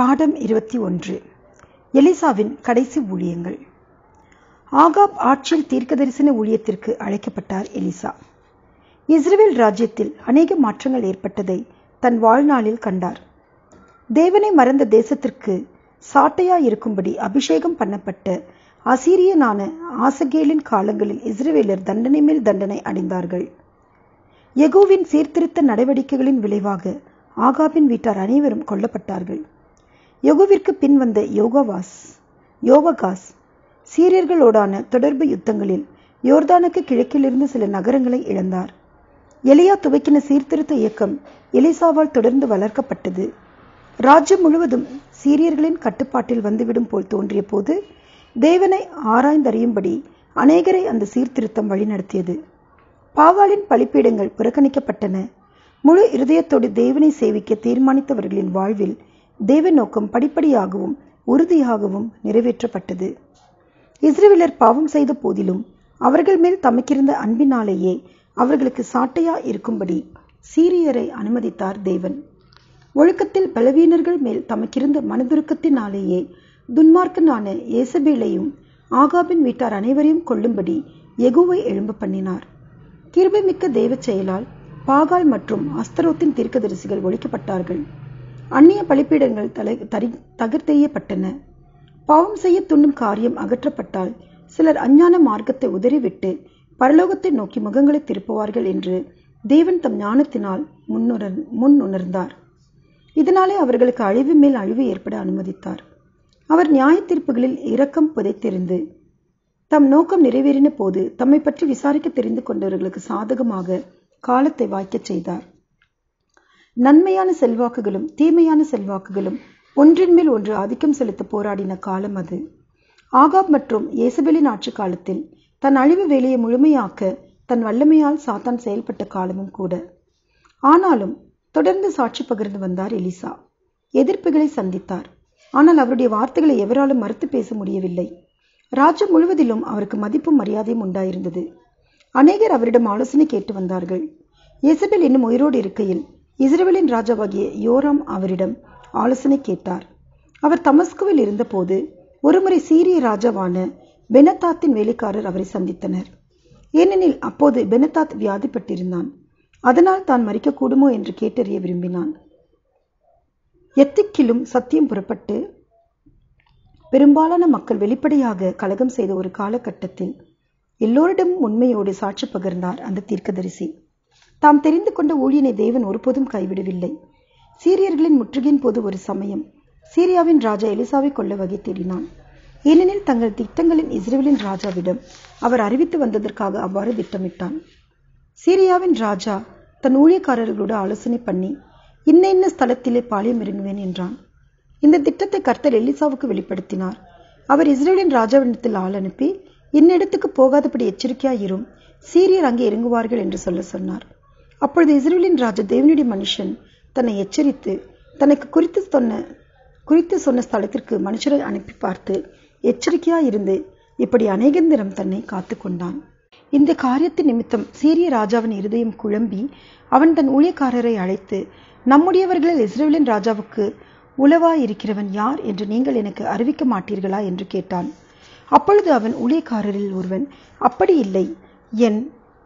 பாடம் இருபத்தி ஒன்று எலிசாவின் கடைசி ஊழியங்கள் ஆகாப் ஆட்சியில் தீர்க்கதரிசன ஊழியத்திற்கு அழைக்கப்பட்டார் எலிசா இஸ்ரேல் ராஜ்யத்தில் அநேக மாற்றங்கள் ஏற்பட்டதை தன் வாழ்நாளில் கண்டார் தேவனை மறந்த தேசத்திற்கு சாட்டையாயிருக்கும்படி அபிஷேகம் பண்ணப்பட்ட அசீரியனான ஆசகேலின் காலங்களில் இஸ்ரேலர் தண்டனை மேல் தண்டனை அடைந்தார்கள் எகோவின் சீர்திருத்த நடவடிக்கைகளின் விளைவாக ஆகாபின் வீட்டார் அனைவரும் கொல்லப்பட்டார்கள் யெகோவிற்கு பின் வந்த யோகவாஸ் யோவகாஸ் சீரியர்களோடான தொடர்பு யுத்தங்களில் யோர்தானுக்கு கிழக்கிலிருந்து சில நகரங்களை இழந்தார் எலியா துவக்கின சீர்திருத்த இயக்கம் எலிசாவால் தொடர்ந்து வளர்க்கப்பட்டது ராஜ்யம் முழுவதும் சீரியர்களின் கட்டுப்பாட்டில் வந்துவிடும் போல் தோன்றிய போது தேவனை ஆராய்ந்தறியும்படி அநேகரை அந்த சீர்திருத்தம் வழிநடத்தியது பாகாலின் பலிப்பீடங்கள் புறக்கணிக்கப்பட்டன முழு இருதயத்தோடு தேவனை சேவிக்க தீர்மானித்தவர்களின் வாழ்வில் தேவ நோக்கம் படிப்படியாகவும் உறுதியாகவும் நிறைவேற்றப்பட்டது இஸ்ரேலர் பாவம் செய்த போதிலும் அவர்கள் மேல் தமக்கிருந்த அன்பினாலேயே அவர்களுக்கு சாட்டையா இருக்கும்படி சீரியரை அனுமதித்தார் தேவன் ஒழுக்கத்தில் பலவீனர்கள் மேல் தமக்கிருந்த மனதுருக்கத்தினாலேயே துன்மார்க்கனான ஏசபேலையும் ஆகாபின் வீட்டார் அனைவரையும் கொல்லும்படி எகுவை எழும்ப பண்ணினார் கிருபைமிக்க தெய்வ செயலால் பாகால் மற்றும் அஸ்தரோத்தின் தீர்க்கதரிசிகள் ஒழிக்கப்பட்டார்கள் அந்நிய பலிப்பீடங்கள் தலை தரி தகர்த்தெய்யப்பட்டன பாவம் செய்ய துண்ணும் காரியம் அகற்றப்பட்டால் சிலர் அஞ்ஞான மார்க்கத்தை உதறிவிட்டு பரலோகத்தை நோக்கி முகங்களை திருப்புவார்கள் என்று தேவன் தம் ஞானத்தினால் முன்னுணர் முன் உணர்ந்தார் இதனாலே அவர்களுக்கு அழிவு மேல் அழிவு ஏற்பட அனுமதித்தார் அவர் நியாய தீர்ப்புகளில் இரக்கம் புதைத்திருந்து தம் நோக்கம் நிறைவேறின போது தம்மை பற்றி விசாரிக்க தெரிந்து கொண்டவர்களுக்கு சாதகமாக காலத்தை வாய்க்கச் செய்தார் நன்மையான செல்வாக்குகளும் தீமையான செல்வாக்குகளும் ஒன்றின் மேல் ஒன்று ஆதிக்கம் செலுத்த போராடின காலம் அது ஆகாப் மற்றும் ஏசபெலின் ஆட்சி காலத்தில் தன் அழிவு வேலையை முழுமையாக்க தன் வல்லமையால் சாத்தான் செயல்பட்ட காலமும் கூட ஆனாலும் தொடர்ந்து சாட்சி பகிர்ந்து வந்தார் எலிசா எதிர்ப்புகளை சந்தித்தார் ஆனால் அவருடைய வார்த்தைகளை எவராலும் மறுத்து பேச முடியவில்லை ராஜ்யம் முழுவதிலும் அவருக்கு மதிப்பும் மரியாதையும் உண்டாயிருந்தது அநேகர் அவரிடம் ஆலோசனை கேட்டு வந்தார்கள் எசபெல் இன்னும் உயிரோடு இருக்கையில் இஸ்ரேலின் ராஜாவாகிய யோராம் அவரிடம் ஆலோசனை கேட்டார் அவர் தமஸ்குவில் இருந்தபோது ஒருமுறை சீரிய ராஜாவான பெனத்தாத்தின் வேலைக்காரர் அவரை சந்தித்தனர் ஏனெனில் அப்போது பெனத்தாத் வியாதிப்பட்டிருந்தான் அதனால் தான் மறிக்கக்கூடுமோ என்று கேட்டறிய விரும்பினான் எத்திக்கிலும் சத்தியம் புறப்பட்டு பெரும்பாலான மக்கள் வெளிப்படையாக கலகம் செய்த ஒரு காலகட்டத்தில் எல்லோரிடமும் உண்மையோடு சாட்சி பகிர்ந்தார் அந்த தீர்க்கதரிசி தாம் தெரிந்து கொண்ட ஊழியனை தேவன் ஒருபோதும் கைவிடவில்லை சீரியர்களின் முற்றுகையின் போது ஒரு சமயம் சீரியாவின் ராஜா எலிசாவை கொள்ள வகை தேடினான் ஏனெனில் தங்கள் திட்டங்களின் இஸ்ரேலின் ராஜாவிடம் அவர் அறிவித்து வந்ததற்காக அவ்வாறு திட்டமிட்டான் சீரியாவின் ராஜா தன் ஊழியக்காரர்களோடு ஆலோசனை பண்ணி இன்ன இன்ன ஸ்தலத்திலே பாளையம் இறங்குவேன் என்றான் இந்த திட்டத்தை கர்த்தர் எலிசாவுக்கு வெளிப்படுத்தினார் அவர் இஸ்ரேலின் ராஜாவிடத்தில் ஆள் அனுப்பி இன்னிடத்துக்கு போகாதபடி எச்சரிக்கையாயிரும் சீரியர் அங்கே இறங்குவார்கள் என்று சொல்ல சொன்னார் அப்பொழுது இஸ்ரேலின் ராஜா தேவனுடைய மனுஷன் தன்னை எச்சரித்து தனக்கு குறித்து சொன்ன குறித்து சொன்ன ஸ்தலத்திற்கு மனுஷரை அனுப்பி பார்த்து எச்சரிக்கையாயிருந்து இப்படி அநேகந்திரம் தன்னை காத்து கொண்டான் இந்த காரியத்தின் நிமித்தம் சீரிய ராஜாவின் இருதயம் குழம்பி அவன் தன் ஊழியக்காரரை அழைத்து நம்முடையவர்களில் இஸ்ரேலின் ராஜாவுக்கு உளவாயிருக்கிறவன் யார் என்று நீங்கள் எனக்கு அறிவிக்க மாட்டீர்களா என்று கேட்டான் அப்பொழுது அவன் ஊழியக்காரரில் ஒருவன் அப்படி இல்லை என்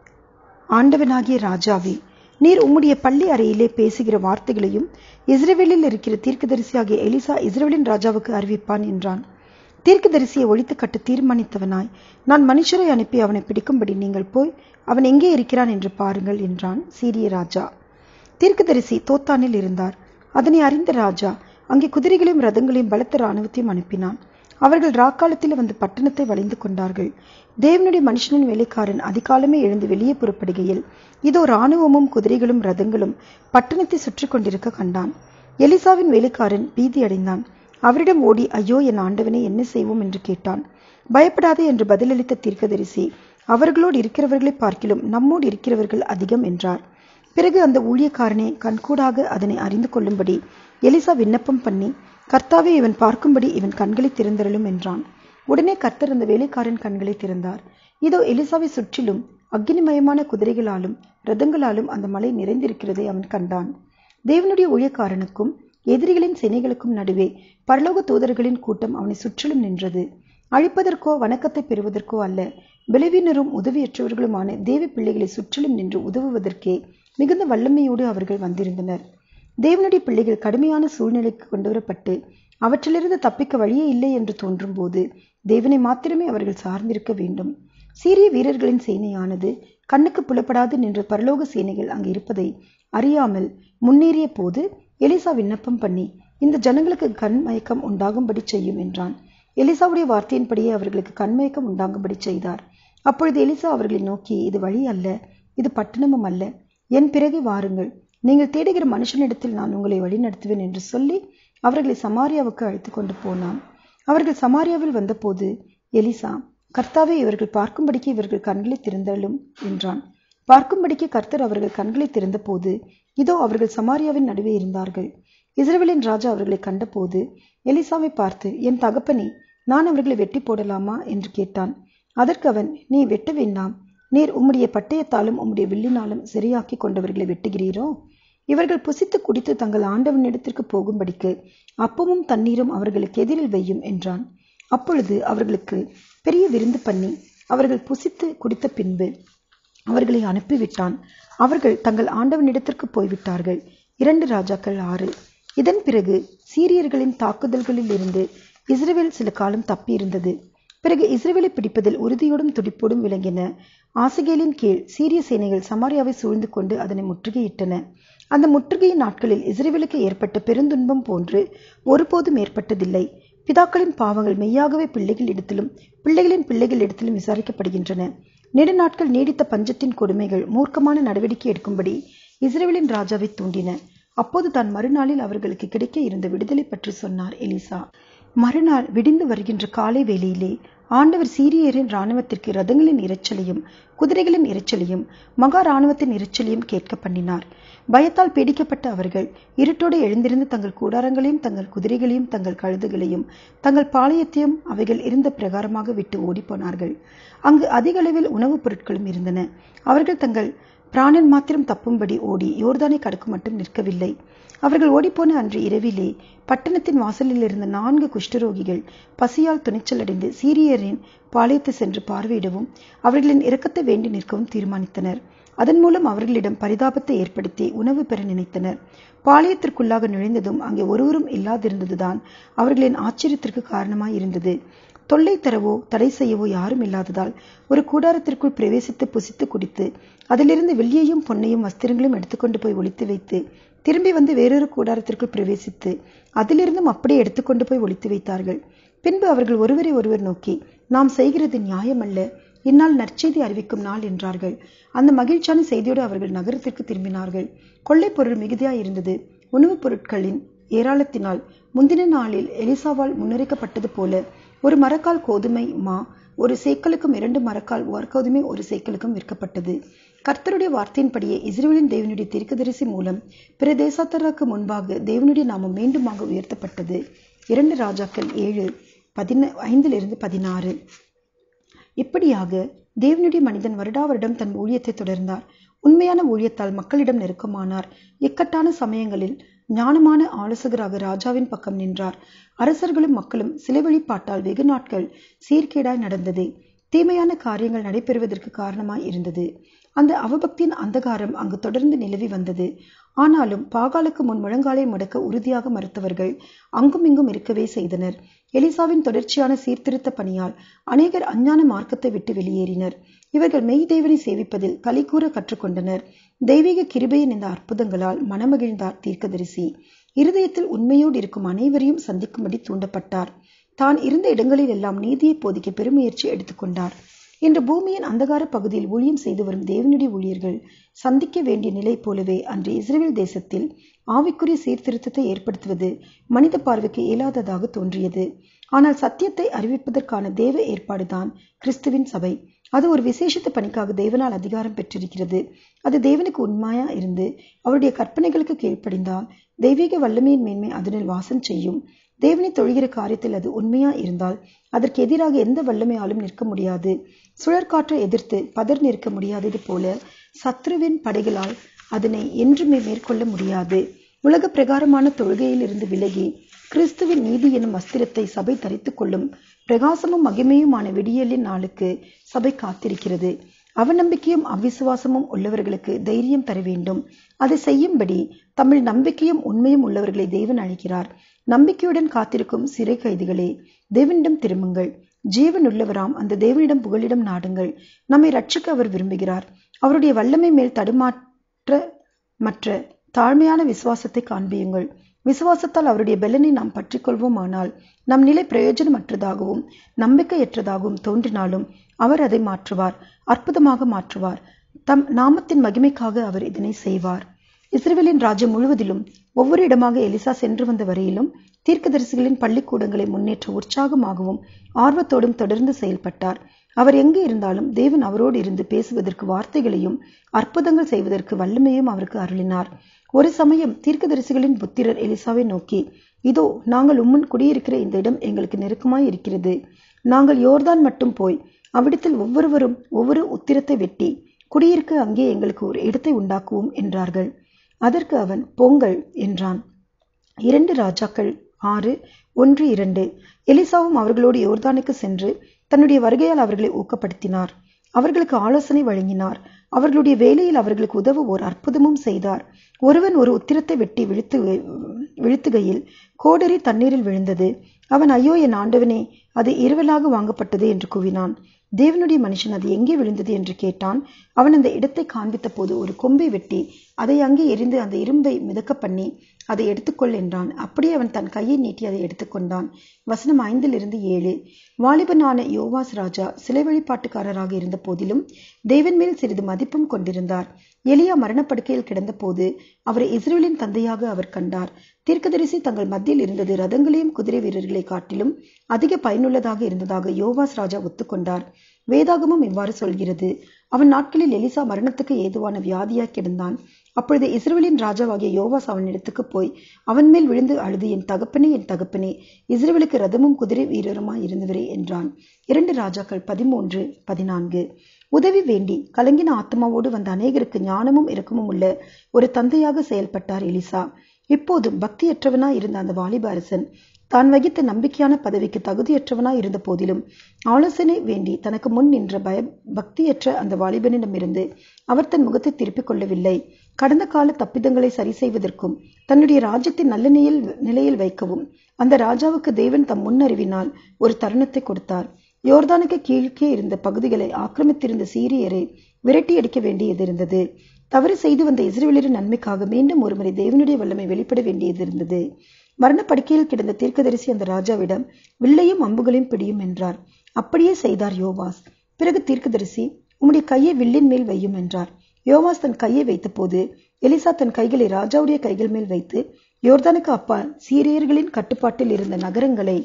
ஆண்டவனாகிய ராஜாவே நீர் உம்முடைய பள்ளி அறையிலே பேசுகிற வார்த்தைகளையும் இஸ்ரேலில் இருக்கிற தீர்க்கதரிசியாகிய எலிசா இஸ்ரேலின் ராஜாவுக்கு அறிவிப்பான் என்றான் தீர்க்கதரிசியை ஒழித்து கட்ட தீர்மானித்தவனாய் நான் மனுஷரை அனுப்பி அவனை பிடிக்கும்படி நீங்கள் போய் அவன் எங்கே இருக்கிறான் என்று பாருங்கள் என்றான் சீரிய ராஜா தீர்க்கதரிசி தோத்தானில் இருந்தார் அதனை அறிந்த ராஜா அங்கே குதிரைகளையும் ரதங்களையும் பலத்த இராணுவத்தையும் அனுப்பினான் அவர்கள் ராக்காலத்தில் வந்து பட்டணத்தை வளைந்து கொண்டார்கள் தேவனுடைய மனுஷனின் வேலைக்காரன் அதிகாலமே எழுந்து வெளியே புறப்படுகையில் இதோ இராணுவமும் குதிரைகளும் ரதங்களும் பட்டணத்தை சுற்றி கொண்டிருக்க கண்டான் எலிசாவின் வேலைக்காரன் பீதி அடைந்தான் அவரிடம் ஓடி ஐயோ என் ஆண்டவனை என்ன செய்வோம் என்று கேட்டான் பயப்படாதே என்று பதிலளித்த தீர்க்கதரிசி அவர்களோடு இருக்கிறவர்களை பார்க்கிலும் நம்மோடு இருக்கிறவர்கள் அதிகம் என்றார் பிறகு அந்த ஊழியக்காரனே கண்கூடாக அதனை அறிந்து கொள்ளும்படி எலிசா விண்ணப்பம் பண்ணி கர்த்தாவே இவன் பார்க்கும்படி இவன் கண்களை திறந்தரலும் என்றான் உடனே கர்த்தர் அந்த வேலைக்காரன் கண்களை திறந்தார் இதோ எலிசாவை சுற்றிலும் அக்னிமயமான குதிரைகளாலும் ரதங்களாலும் அந்த மலை நிறைந்திருக்கிறதை அவன் கண்டான் தேவனுடைய ஊழியக்காரனுக்கும் எதிரிகளின் சேனைகளுக்கும் நடுவே பரலோக தூதர்களின் கூட்டம் அவனை சுற்றிலும் நின்றது அழிப்பதற்கோ வணக்கத்தை பெறுவதற்கோ அல்ல பலவீனரும் உதவியற்றவர்களுமான தேவி பிள்ளைகளை சுற்றிலும் நின்று உதவுவதற்கே மிகுந்த வல்லமையோடு அவர்கள் வந்திருந்தனர் தேவனுடைய பிள்ளைகள் கடுமையான சூழ்நிலைக்கு கொண்டுவரப்பட்டு அவற்றிலிருந்து தப்பிக்க வழியே இல்லை என்று தோன்றும் போது தேவனை மாத்திரமே அவர்கள் சார்ந்திருக்க வேண்டும் சீரிய வீரர்களின் சேனையானது கண்ணுக்கு புலப்படாது நின்ற பரலோக சேனைகள் அங்கு இருப்பதை அறியாமல் முன்னேறிய போது எலிசா விண்ணப்பம் பண்ணி இந்த ஜனங்களுக்கு கண் மயக்கம் உண்டாகும்படி செய்யும் என்றான் எலிசாவுடைய வார்த்தையின்படியே அவர்களுக்கு கண்மயக்கம் உண்டாகும்படி செய்தார் அப்பொழுது எலிசா அவர்களை நோக்கி இது வழி அல்ல இது பட்டணமும் அல்ல என் பிறகு வாருங்கள் நீங்கள் தேடுகிற மனுஷனிடத்தில் நான் உங்களை வழிநடத்துவேன் என்று சொல்லி அவர்களை சமாரியாவுக்கு அழைத்து கொண்டு போனான் அவர்கள் சமாரியாவில் வந்தபோது எலிசா கர்த்தாவே இவர்கள் பார்க்கும்படிக்கு இவர்கள் கண்களை திறந்தள்ளும் என்றான் பார்க்கும்படிக்கு கர்த்தர் அவர்கள் கண்களை திறந்தபோது இதோ அவர்கள் சமாரியாவின் நடுவே இருந்தார்கள் இஸ்ரவேலின் ராஜா அவர்களை கண்டபோது எலிசாவை பார்த்து என் தகப்பனே நான் அவர்களை வெட்டி போடலாமா என்று கேட்டான் அதற்கு அவன் நீ வெட்ட வேண்டாம் நீர் உம்முடைய பட்டயத்தாலும் உம்முடைய வில்லினாலும் சரியாக்கி கொண்டவர்களை வெட்டுகிறீரோ இவர்கள் புசித்து குடித்து தங்கள் ஆண்டவனிடத்திற்கு போகும்படிக்கு அப்பமும் தண்ணீரும் அவர்களுக்கு எதிரில் வையும் என்றான் அப்பொழுது அவர்களுக்கு பெரிய விருந்து பண்ணி அவர்கள் புசித்து குடித்த பின்பு அவர்களை அனுப்பிவிட்டான் அவர்கள் தங்கள் ஆண்டவனிடத்திற்கு போய்விட்டார்கள் இரண்டு ராஜாக்கள் ஆறு இதன் பிறகு சீரியர்களின் தாக்குதல்களில் இருந்து இஸ்ரேல் சில காலம் தப்பியிருந்தது பிறகு இஸ்ரேலை பிடிப்பதில் உறுதியோடும் துடிப்போடும் விளங்கின ஆசகேலின் கீழ் சீரிய சேனைகள் சமாரியாவை சூழ்ந்து கொண்டு அதனை முற்றுகையிட்டன அந்த முற்றுகையின் நாட்களில் இஸ்ரேலுக்கு ஏற்பட்ட பெருந்துன்பம் போன்று ஒருபோதும் ஏற்பட்டதில்லை பிதாக்களின் பாவங்கள் மெய்யாகவே பிள்ளைகளிடத்திலும் பிள்ளைகளின் பிள்ளைகளிடத்திலும் விசாரிக்கப்படுகின்றன நெடுநாட்கள் நீடித்த பஞ்சத்தின் கொடுமைகள் மூர்க்கமான நடவடிக்கை எடுக்கும்படி இஸ்ரேலின் ராஜாவை தூண்டின அப்போது தான் மறுநாளில் அவர்களுக்கு கிடைக்க இருந்த விடுதலை பற்றி சொன்னார் எலிசா மறுநாள் விடிந்து வருகின்ற காலை வேளையிலே ஆண்டவர் சீரியரின் இராணுவத்திற்கு ரதங்களின் இரைச்சலையும் குதிரைகளின் இரைச்சலையும் மகா இராணுவத்தின் இரைச்சலையும் கேட்க பண்ணினார் பயத்தால் பீடிக்கப்பட்ட அவர்கள் இருட்டோடு எழுந்திருந்து தங்கள் கூடாரங்களையும் தங்கள் குதிரைகளையும் தங்கள் கழுதுகளையும் தங்கள் பாளையத்தையும் அவைகள் இருந்த பிரகாரமாக விட்டு ஓடிப்போனார்கள் அங்கு அதிக அளவில் உணவுப் பொருட்களும் இருந்தன அவர்கள் தங்கள் பிராணன் மாத்திரம் தப்பும்படி ஓடி யோர்தானை கடக்க மட்டும் நிற்கவில்லை அவர்கள் ஓடிப்போன அன்று இரவிலே பட்டணத்தின் வாசலில் இருந்த நான்கு குஷ்டரோகிகள் பசியால் துணிச்சல் அடைந்து சீரியரின் பாளையத்தை சென்று பார்வையிடவும் அவர்களின் இரக்கத்தை வேண்டி நிற்கவும் தீர்மானித்தனர் அதன் மூலம் அவர்களிடம் பரிதாபத்தை ஏற்படுத்தி உணவு பெற நினைத்தனர் பாளையத்திற்குள்ளாக நுழைந்ததும் அங்கே ஒருவரும் இல்லாதிருந்ததுதான் அவர்களின் ஆச்சரியத்திற்கு காரணமாய் இருந்தது தொல்லை தரவோ தடை செய்யவோ யாரும் இல்லாததால் ஒரு கூடாரத்திற்குள் பிரவேசித்து புசித்து குடித்து அதிலிருந்து வெள்ளியையும் பொன்னையும் வஸ்திரங்களையும் எடுத்துக்கொண்டு போய் ஒளித்து வைத்து திரும்பி வந்து வேறொரு கூடாரத்திற்குள் பிரவேசித்து அதிலிருந்தும் அப்படியே எடுத்துக்கொண்டு போய் ஒளித்து வைத்தார்கள் பின்பு அவர்கள் ஒருவரை ஒருவர் நோக்கி நாம் செய்கிறது நியாயமல்ல இந்நாள் நற்செய்தி அறிவிக்கும் நாள் என்றார்கள் அந்த மகிழ்ச்சியான செய்தியோடு அவர்கள் நகரத்திற்கு திரும்பினார்கள் கொள்ளை பொருள் மிகுதியாய் இருந்தது உணவுப் பொருட்களின் ஏராளத்தினால் முந்தின நாளில் எலிசாவால் முன்னறிக்கப்பட்டது போல ஒரு மரக்கால் கோதுமை மா ஒரு சேக்கலுக்கும் இரண்டு மரக்கால் கோதுமை ஒரு சேக்கலுக்கும் விற்கப்பட்டது கர்த்தருடைய வார்த்தையின்படியே இஸ்ரேலின் தேவனுடைய தீர்க்கதரிசி மூலம் பிற தேசத்தருக்கு முன்பாக தேவனுடைய நாமம் மீண்டுமாக உயர்த்தப்பட்டது இரண்டு ராஜாக்கள் ஏழு பதின ஐந்திலிருந்து பதினாறு இப்படியாக தேவனுடைய மனிதன் வருடா வருடம் தன் ஊழியத்தை தொடர்ந்தார் உண்மையான ஊழியத்தால் மக்களிடம் நெருக்கமானார் இக்கட்டான சமயங்களில் ஞானமான ஆலோசகராக ராஜாவின் பக்கம் நின்றார் அரசர்களும் மக்களும் சிலை வழிபாட்டால் வெகு நாட்கள் சீர்கேடாய் நடந்தது தீமையான காரியங்கள் நடைபெறுவதற்கு காரணமாய் இருந்தது அந்த அவபக்தியின் அந்தகாரம் அங்கு தொடர்ந்து நிலவி வந்தது ஆனாலும் பாகாலுக்கு முன் முழங்காலை முடக்க உறுதியாக மறுத்தவர்கள் அங்கும் இங்கும் இருக்கவே செய்தனர் எலிசாவின் தொடர்ச்சியான சீர்திருத்த பணியால் அநேகர் அஞ்ஞான மார்க்கத்தை விட்டு வெளியேறினர் இவர்கள் மெய் தேவனை சேவிப்பதில் கலிகூற கற்றுக்கொண்டனர் தெய்வீக கிருபையின் இந்த அற்புதங்களால் மனமகிழ்ந்தார் தீர்க்கதரிசி இருதயத்தில் உண்மையோடு இருக்கும் அனைவரையும் சந்திக்கும்படி தூண்டப்பட்டார் தான் இருந்த இடங்களில் எல்லாம் நீதியை போதிக்க பெருமுயற்சி எடுத்துக்கொண்டார் இன்று பூமியின் அந்தகார பகுதியில் ஊழியம் செய்து வரும் தேவனுடைய ஊழியர்கள் சந்திக்க வேண்டிய நிலை போலவே அன்று இஸ்ரேல் தேசத்தில் ஆவிக்குரிய சீர்திருத்தத்தை ஏற்படுத்துவது மனித பார்வைக்கு இயலாததாக தோன்றியது ஆனால் சத்தியத்தை அறிவிப்பதற்கான தேவ ஏற்பாடுதான் கிறிஸ்துவின் சபை அது ஒரு விசேஷத்த பணிக்காக தேவனால் அதிகாரம் பெற்றிருக்கிறது அது தேவனுக்கு உண்மையா இருந்து அவருடைய கற்பனைகளுக்கு கீழ்ப்படிந்தால் தெய்வீக வல்லமையின் மேன்மை அதனில் வாசம் செய்யும் தேவனை தொழுகிற காரியத்தில் அது உண்மையா இருந்தால் அதற்கு எதிராக எந்த வல்லமையாலும் நிற்க முடியாது சுழற்காற்றை எதிர்த்து பதர் நிற்க முடியாதது போல சத்ருவின் படைகளால் அதனை என்றுமே மேற்கொள்ள முடியாது உலக பிரகாரமான தொழுகையிலிருந்து விலகி கிறிஸ்துவின் நீதி எனும் வஸ்திரத்தை சபை தரித்துக் கொள்ளும் பிரகாசமும் மகிமையுமான விடியலின் நாளுக்கு சபை காத்திருக்கிறது அவநம்பிக்கையும் அவிசுவாசமும் உள்ளவர்களுக்கு தைரியம் தர வேண்டும் அதை செய்யும்படி தமிழ் நம்பிக்கையும் உண்மையும் உள்ளவர்களை தேவன் அழைக்கிறார் நம்பிக்கையுடன் காத்திருக்கும் சிறை கைதிகளே தேவனிடம் திரும்புங்கள் ஜீவன் உள்ளவராம் அந்த தேவனிடம் புகலிடம் நாடுங்கள் நம்மை ரட்சிக்க அவர் விரும்புகிறார் அவருடைய வல்லமை மேல் தடுமாற்ற மற்ற தாழ்மையான விசுவாசத்தை காண்பியுங்கள் விசுவாசத்தால் அவருடைய பெலனை நாம் பற்றி கொள்வோமானால் நம் நிலை பிரயோஜனமற்றதாகவும் நம்பிக்கையற்றதாகவும் தோன்றினாலும் அவர் அதை மாற்றுவார் அற்புதமாக மாற்றுவார் தம் நாமத்தின் மகிமைக்காக அவர் இதனை செய்வார் இஸ்ரேலின் ராஜ்யம் முழுவதிலும் ஒவ்வொரு இடமாக எலிசா சென்று வந்த வரையிலும் தீர்க்கதரிசிகளின் பள்ளிக்கூடங்களை முன்னேற்ற உற்சாகமாகவும் ஆர்வத்தோடும் தொடர்ந்து செயல்பட்டார் அவர் எங்கு இருந்தாலும் தேவன் அவரோடு இருந்து பேசுவதற்கு வார்த்தைகளையும் அற்புதங்கள் செய்வதற்கு வல்லமையும் அவருக்கு அருளினார் ஒரு சமயம் தீர்க்கதரிசிகளின் புத்திரர் எலிசாவை நோக்கி இதோ நாங்கள் உம்முன் குடியிருக்கிற இந்த இடம் எங்களுக்கு நெருக்கமாய் இருக்கிறது நாங்கள் யோர்தான் மட்டும் போய் அவ்விடத்தில் ஒவ்வொருவரும் ஒவ்வொரு உத்திரத்தை வெட்டி குடியிருக்க அங்கே எங்களுக்கு ஒரு இடத்தை உண்டாக்குவோம் என்றார்கள் அதற்கு அவன் பொங்கல் என்றான் இரண்டு ராஜாக்கள் ஆறு ஒன்று இரண்டு எலிசாவும் அவர்களோடு யோர்தானுக்கு சென்று தன்னுடைய வருகையால் அவர்களை ஊக்கப்படுத்தினார் அவர்களுக்கு ஆலோசனை வழங்கினார் அவர்களுடைய வேலையில் அவர்களுக்கு உதவ ஓர் அற்புதமும் செய்தார் ஒருவன் ஒரு உத்திரத்தை வெட்டி விழுத்து விழுத்துகையில் கோடரி தண்ணீரில் விழுந்தது அவன் ஐயோ என் ஆண்டவனே அது இரவலாக வாங்கப்பட்டது என்று கூவினான் தேவனுடைய மனுஷன் அது எங்கே விழுந்தது என்று கேட்டான் அவன் அந்த இடத்தை காண்பித்த போது ஒரு கொம்பை வெட்டி அதை அங்கே எரிந்து அந்த இரும்பை மிதக்க பண்ணி அதை எடுத்துக்கொள் என்றான் அப்படியே அவன் தன் கையை நீட்டி அதை எடுத்துக்கொண்டான் வசனம் ஐந்திலிருந்து ஏழு வாலிபனான யோவாஸ் ராஜா சிலை வழிபாட்டுக்காரராக இருந்த போதிலும் தேவன் மேல் சிறிது மதிப்பும் கொண்டிருந்தார் எலியா மரணப்படுக்கையில் கிடந்தபோது அவரை இஸ்ரேலின் தந்தையாக அவர் கண்டார் தீர்க்கதரிசி தங்கள் மத்தியில் இருந்தது ரதங்களையும் குதிரை வீரர்களை காட்டிலும் அதிக பயனுள்ளதாக இருந்ததாக யோவாஸ் ராஜா ஒத்துக்கொண்டார் வேதாகமும் இவ்வாறு சொல்கிறது அவன் நாட்களில் எலிசா மரணத்துக்கு ஏதுவான வியாதியாய் கிடந்தான் அப்பொழுது இஸ்ரேலின் ராஜாவாகிய யோவாஸ் அவனிடத்துக்கு போய் அவன் மேல் விழுந்து அழுது என் தகப்பனே என் தகப்பனே இஸ்ரேலுக்கு ரதமும் குதிரை வீரருமாய் இருந்தவரே என்றான் இரண்டு ராஜாக்கள் பதிமூன்று பதினான்கு உதவி வேண்டி கலங்கின ஆத்மாவோடு வந்த அநேகருக்கு ஞானமும் இரக்கமும் உள்ள ஒரு தந்தையாக செயல்பட்டார் எலிசா இப்போதும் பக்தியற்றவனாய் இருந்த அந்த வாலிப அரசன் தான் வகித்த நம்பிக்கையான பதவிக்கு தகுதியற்றவனாய் இருந்த போதிலும் ஆலோசனை வேண்டி தனக்கு முன் நின்ற பய பக்தியற்ற அந்த வாலிபனிடமிருந்து அவர் தன் முகத்தை திருப்பிக் கொள்ளவில்லை கடந்த கால தப்பிதங்களை சரி செய்வதற்கும் தன்னுடைய ராஜ்யத்தின் நல்ல நிலையில் நிலையில் வைக்கவும் அந்த ராஜாவுக்கு தேவன் தம் முன்னறிவினால் ஒரு தருணத்தை கொடுத்தார் யோர்தானுக்கு கீழ்க்கே இருந்த பகுதிகளை ஆக்கிரமித்திருந்த சீரியரை விரட்டி அடிக்க வேண்டியது இருந்தது தவறு செய்து வந்த இஸ்ரேலின் நன்மைக்காக மீண்டும் ஒருமுறை தேவனுடைய வல்லமை வெளிப்பட வேண்டியது இருந்தது மரணப்படுக்கையில் கிடந்த தீர்க்கதரிசி அந்த ராஜாவிடம் வில்லையும் அம்புகளையும் பிடியும் என்றார் அப்படியே செய்தார் யோவாஸ் பிறகு தீர்க்கதரிசி உம்முடைய கையை வில்லின் மேல் வையும் என்றார் யோவாஸ் தன் கையை வைத்தபோது எலிசா தன் கைகளை ராஜாவுடைய கைகள் மேல் வைத்து யோர்தானுக்கு அப்பால் சீரியர்களின் கட்டுப்பாட்டில் இருந்த நகரங்களை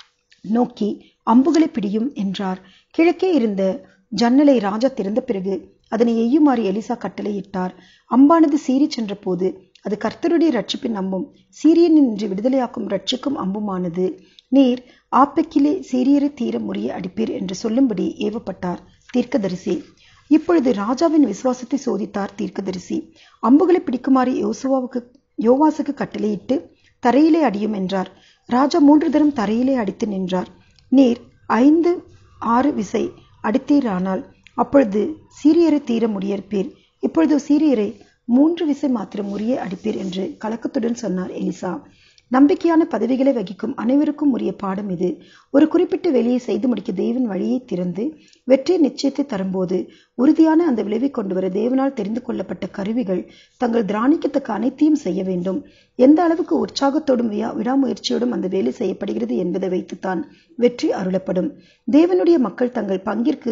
நோக்கி அம்புகளை பிடியும் என்றார் கிழக்கே இருந்த ஜன்னலை ராஜா திறந்த பிறகு அதனை எய்யுமாறு எலிசா கட்டளையிட்டார் அம்பானது சீறி சென்ற போது அது கர்த்தருடைய ரட்சிப்பின் அம்பும் சீரியன் நின்று விடுதலையாக்கும் ரட்சிக்கும் அம்புமானது நீர் ஆப்பெக்கிலே சீரியரை தீர முறிய அடிப்பீர் என்று சொல்லும்படி ஏவப்பட்டார் தீர்க்கதரிசி இப்பொழுது ராஜாவின் விசுவாசத்தை சோதித்தார் தீர்க்கதரிசி அம்புகளை பிடிக்குமாறு யோசுவாவுக்கு யோவாசுக்கு கட்டளையிட்டு தரையிலே அடியும் என்றார் ராஜா மூன்று தரம் தரையிலே அடித்து நின்றார் நீர் ஐந்து ஆறு விசை அடித்தீரானால் அப்பொழுது சீரியரை தீர முடியற்பீர் இப்பொழுது சீரியரை மூன்று விசை மாத்திரம் முறிய அடிப்பீர் என்று கலக்கத்துடன் சொன்னார் எலிசா நம்பிக்கையான பதவிகளை வகிக்கும் அனைவருக்கும் உரிய பாடம் இது ஒரு குறிப்பிட்ட வேலையை செய்து முடிக்க தேவன் வழியை திறந்து வெற்றி நிச்சயத்தை தரும்போது உறுதியான அந்த விளைவை கொண்டு வர தேவனால் தெரிந்து கொள்ளப்பட்ட கருவிகள் தங்கள் திராணிக்கத்தக்க அனைத்தையும் செய்ய வேண்டும் எந்த அளவுக்கு உற்சாகத்தோடும் வியா விடாமுயற்சியோடும் அந்த வேலை செய்யப்படுகிறது என்பதை வைத்துத்தான் வெற்றி அருளப்படும் தேவனுடைய மக்கள் தங்கள் பங்கிற்கு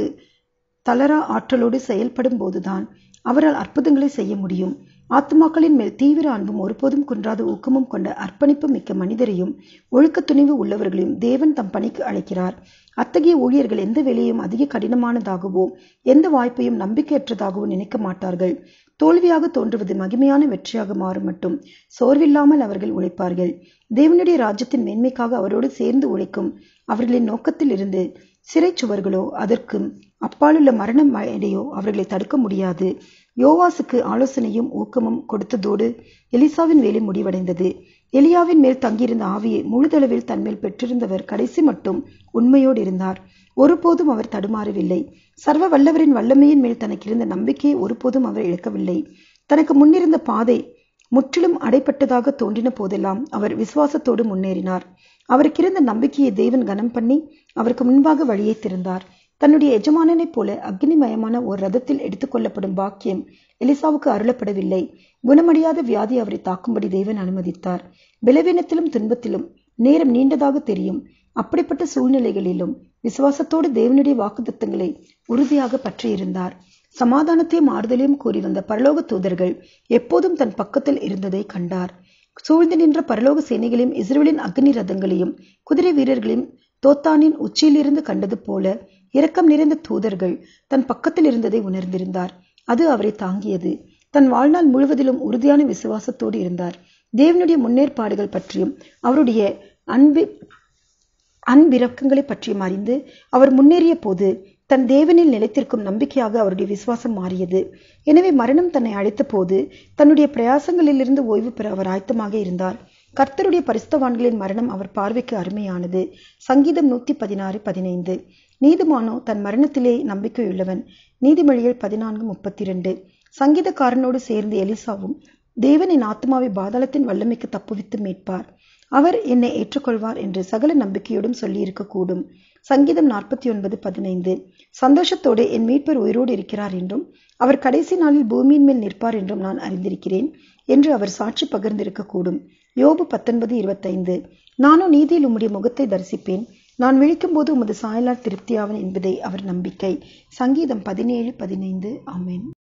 தளரா ஆற்றலோடு செயல்படும் போதுதான் அவரால் அற்புதங்களை செய்ய முடியும் ஆத்மாக்களின் மேல் தீவிர அன்பும் ஒருபோதும் குன்றாத ஊக்கமும் கொண்ட அர்ப்பணிப்பு மிக்க மனிதரையும் ஒழுக்க துணிவு உள்ளவர்களையும் தேவன் தம் பணிக்கு அழைக்கிறார் அத்தகைய ஊழியர்கள் எந்த வேலையும் அதிக கடினமானதாகவோ எந்த வாய்ப்பையும் நம்பிக்கையற்றதாகவோ நினைக்க மாட்டார்கள் தோல்வியாக தோன்றுவது மகிமையான வெற்றியாக மாறும் மட்டும் சோர்வில்லாமல் அவர்கள் உழைப்பார்கள் தேவனுடைய ராஜ்யத்தின் மேன்மைக்காக அவரோடு சேர்ந்து உழைக்கும் அவர்களின் நோக்கத்தில் இருந்து சிறைச்சுவர்களோ அதற்கு அப்பாலுள்ள மரண மேடையோ அவர்களை தடுக்க முடியாது யோவாசுக்கு ஆலோசனையும் ஊக்கமும் கொடுத்ததோடு எலிசாவின் வேலை முடிவடைந்தது எலியாவின் மேல் தங்கியிருந்த ஆவியை முழுதளவில் தன்மேல் பெற்றிருந்தவர் கடைசி மட்டும் உண்மையோடு இருந்தார் ஒருபோதும் அவர் தடுமாறவில்லை சர்வ வல்லவரின் வல்லமையின் மேல் தனக்கு இருந்த நம்பிக்கையை ஒருபோதும் அவர் இழக்கவில்லை தனக்கு முன்னிருந்த பாதை முற்றிலும் அடைப்பட்டதாக தோன்றின போதெல்லாம் அவர் விசுவாசத்தோடு முன்னேறினார் அவருக்கு இருந்த நம்பிக்கையை தேவன் கனம் பண்ணி அவருக்கு முன்பாக வழியை திறந்தார் தன்னுடைய எஜமானனைப் போல அக்னிமயமான ஒரு ரதத்தில் எடுத்துக்கொள்ளப்படும் பாக்கியம் எலிசாவுக்கு அருளப்படவில்லை குணமடையாத வியாதி அவரை தாக்கும்படி தேவன் அனுமதித்தார் பலவீனத்திலும் துன்பத்திலும் நேரம் நீண்டதாக தெரியும் அப்படிப்பட்ட சூழ்நிலைகளிலும் விசுவாசத்தோடு தேவனுடைய வாக்குத்தத்தங்களை உறுதியாக பற்றியிருந்தார் சமாதானத்தையும் ஆறுதலையும் கூறி வந்த பரலோக தூதர்கள் எப்போதும் தன் பக்கத்தில் இருந்ததை கண்டார் சூழ்ந்து நின்ற பரலோக சேனைகளையும் இஸ்ரேலின் அக்னி ரதங்களையும் குதிரை வீரர்களையும் தோத்தானின் உச்சியிலிருந்து கண்டது போல இரக்கம் நிறைந்த தூதர்கள் தன் பக்கத்தில் இருந்ததை உணர்ந்திருந்தார் அது அவரை தாங்கியது தன் வாழ்நாள் முழுவதிலும் உறுதியான விசுவாசத்தோடு இருந்தார் தேவனுடைய முன்னேற்பாடுகள் பற்றியும் அவருடைய அன்பு அன்பிறக்கங்களை பற்றியும் அறிந்து அவர் முன்னேறிய போது தன் தேவனில் நிலைத்திருக்கும் நம்பிக்கையாக அவருடைய விசுவாசம் மாறியது எனவே மரணம் தன்னை அழைத்த போது தன்னுடைய பிரயாசங்களிலிருந்து ஓய்வு பெற அவர் ஆயத்தமாக இருந்தார் கர்த்தருடைய பரிசுத்தவான்களின் மரணம் அவர் பார்வைக்கு அருமையானது சங்கீதம் நூத்தி பதினாறு பதினைந்து நீதிமானோ தன் மரணத்திலே நம்பிக்கையுள்ளவன் நீதிமொழிகள் பதினான்கு முப்பத்தி இரண்டு சங்கீதக்காரனோடு சேர்ந்து எலிசாவும் தேவனின் ஆத்மாவை பாதாளத்தின் வல்லமைக்கு தப்புவித்து மீட்பார் அவர் என்னை ஏற்றுக்கொள்வார் என்று சகல நம்பிக்கையோடும் சொல்லியிருக்கக்கூடும் சங்கீதம் நாற்பத்தி ஒன்பது பதினைந்து சந்தோஷத்தோடு என் மீட்பர் உயிரோடு இருக்கிறார் என்றும் அவர் கடைசி நாளில் பூமியின் மேல் நிற்பார் என்றும் நான் அறிந்திருக்கிறேன் என்று அவர் சாட்சி பகிர்ந்திருக்கக்கூடும் யோபு பத்தொன்பது இருபத்தைந்து நானும் நீதியில் உம்முடைய முகத்தை தரிசிப்பேன் நான் விழிக்கும் போது உமது சாயலால் திருப்தியாவன் என்பதை அவர் நம்பிக்கை சங்கீதம் பதினேழு பதினைந்து ஆமேன்